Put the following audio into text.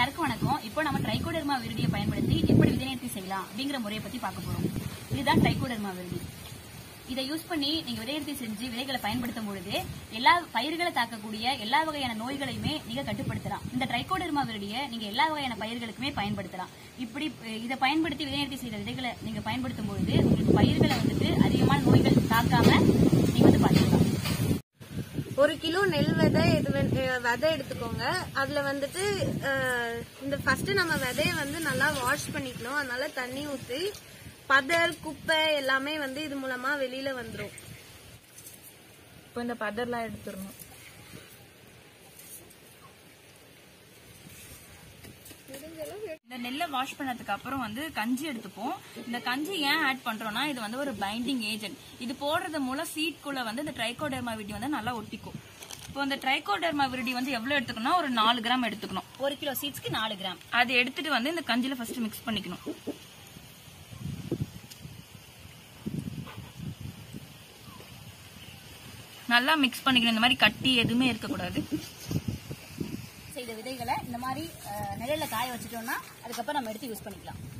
எல்லாருக்கும் வணக்கம் இப்போ நம்ம ட்ரைகோடர்மா விருடியை பயன்படுத்தி எப்படி விதைநேர்த்தி செய்யலாம் அப்படிங்கிற முறையை பத்தி பார்க்க போறோம் இதுதான் ட்ரைகோடர்மா விருடி இதை யூஸ் பண்ணி நீங்க விதைநிறுத்தி செஞ்சு விதைகளை பயன்படுத்தும் பொழுது எல்லா பயிர்களை தாக்கக்கூடிய எல்லா வகையான நோய்களையுமே நீங்க கட்டுப்படுத்தலாம் இந்த ட்ரைகோடர்மா விருடியை நீங்க எல்லா வகையான பயிர்களுக்குமே பயன்படுத்தலாம் இப்படி அஹ், இதை பயன்படுத்தி விதைநிறுத்தி செய்த விதைகளை நீங்க பயன்படுத்தும் பொழுது உங்களுக்கு பயிர்களை வந்துட்டு அதிகமான நோய்கள் தாக்காம நீங்க வந்து பார்த்துக்கலாம் ஒரு கிலோ நெல் விதை இது வந்து- அஹ் விதை எடுத்துக்கோங்க அதுல வந்துட்டு அஹ், இந்த ஃபர்ஸ்ட் நம்ம விதைய வந்து நல்லா வாஷ் பண்ணிக்கணும் அதனால தண்ணி ஊத்தி பதர் குப்பை எல்லாமே வந்து இது மூலமா வெளியில வந்துரும் இப்போ இந்த பதர்லாம் எடுத்துடணும் இந்த நெல்லை வாஷ் பண்ணதுக்கு அப்புறம் வந்து கஞ்சி எடுத்துப்போம் இந்த கஞ்சி ஏன் ஆட் பண்றோம்னா இது வந்து ஒரு பைண்டிங் ஏஜென்ட் இது போடுறது மூலம் சீட்குள்ள வந்து இந்த ட்ரைகோடர்மா விருடி வந்து நல்லா ஒட்டிக்கும் இப்போ இந்த ட்ரைகோடர்மா விருடி வந்து எவ்வளவு எடுத்துக்கணும் ஒரு நாலு கிராம் எடுத்துக்கணும் ஒரு கிலோ சீட்ஸ்க்கு நாலு கிராம் அது எடுத்துட்டு வந்து இந்த கஞ்சில ஃபர்ஸ்ட் மிக்ஸ் பண்ணிக்கணும் நல்லா மிக்ஸ் பண்ணிக்கணும் இந்த மாதிரி கட்டி எதுவுமே இருக்கக்கூடாது செய்த விதைகளை இந்த மாதிரி அஹ், நிழல்ல காய வச்சுட்டோம்னா அதுக்கப்புறம் நம்ம எடுத்து யூஸ் பண்ணிக்கலாம்